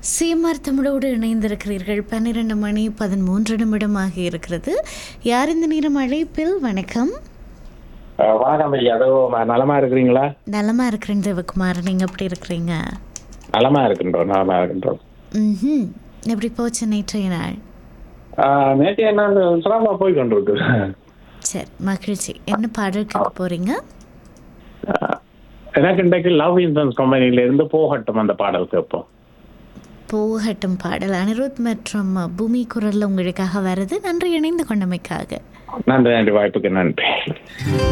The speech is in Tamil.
சிஎம்ஆர் தமிழோடு இணைந்திருக்கிறீர்கள் பன்னிரெண்டு மணி பதிமூன்று நிமிடமாக இருக்கிறது யார் இந்த நேரம் அழைப்பில் வணக்கம் அஹ் வணக்கம் ஐயா அதோ ம- நலமா இருக்கிறீங்களா நலமா இருக்கிறேன் தேவகுமார் நீங்க எப்படி இருக்கிறீங்க நலமா இருக்கின்றோம் நலமா இருக்கின்றோம் ம் எப்படி போச்சு நேற்றைய நாள் அஹ் நேற்று என்ன சிரமமா போய் கொண்டிருக்கு சரி மகிழ்ச்சி என்ன பாடல் கேட்க போறீங்க அஹ் எனக்கு இன்றைக்கு லவ் இன்சூரன்ஸ் கம்பெனில இருந்து போகட்டும் அந்த பாடல் கேட்போம் போகட்டும் பாடல் அனிருத் மற்றும் பூமி குரல்ல உங்களுக்காக வருது நன்றி இணைந்து கொண்டமைக்காக நன்றி நன்றி வாய்ப்புக்கு நன்றி